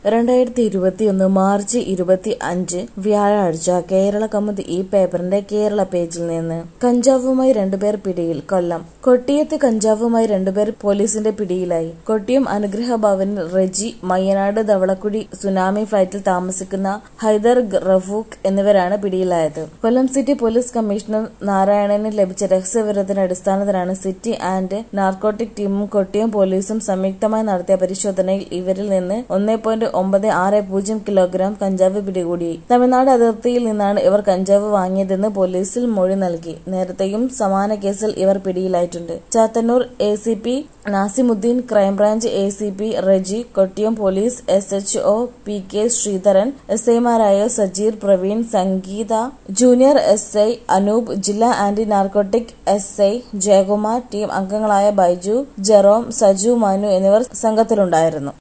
രണ്ടായിരത്തി ഇരുപത്തിയൊന്ന് മാർച്ച് ഇരുപത്തി അഞ്ച് വ്യാഴാഴ്ച കേരള കൗമുദി ഈ പേപ്പറിന്റെ കേരള പേജിൽ നിന്ന് കഞ്ചാവുമായി രണ്ടുപേർ പിടിയിൽ കൊല്ലം കൊട്ടിയത്ത് കഞ്ചാവുമായി രണ്ടുപേർ പോലീസിന്റെ പിടിയിലായി കൊട്ടിയം അനുഗ്രഹ ഭവനിൽ റെജി മയ്യനാട് ധവളക്കുടി സുനാമി ഫ്ളൈറ്റിൽ താമസിക്കുന്ന ഹൈദർ ഗ- റഫൂഖ് എന്നിവരാണ് പിടിയിലായത് കൊല്ലം സിറ്റി പോലീസ് കമ്മീഷണർ നാരായണന് ലഭിച്ച രഹസ്യവിവരത്തിന്റെ അടിസ്ഥാനത്തിലാണ് സിറ്റി ആൻഡ് നാർക്കോട്ടിക് ടീമും കൊട്ടിയം പോലീസും സംയുക്തമായി നടത്തിയ പരിശോധനയിൽ ഇവരിൽ നിന്ന് ഒന്നേ പോയിന്റ് ഒമ്പത് ആറ് പൂജ്യം കിലോഗ്രാം കഞ്ചാവ് പിടികൂടി തമിഴ്നാട് അതിർത്തിയിൽ നിന്നാണ് ഇവർ കഞ്ചാവ് വാങ്ങിയതെന്ന് പോലീസിൽ മൊഴി നൽകി നേരത്തെയും സമാന കേസിൽ ഇവർ പിടിയിലായിട്ടുണ്ട് Chathannoor A C P Nasimuddeen crime branch A C P Reji Kottiyam police S H O P K Sreedharan S ഐമാരായ Sajeer Praveen Sangeetha junior S I Anoop ജില്ലാ anti narcotic S I Jayakumar team അംഗങ്ങളായ ബൈജു ജെറോം സജു മനു എന്നിവർ സംഘത്തിലുണ്ടായിരുന്നു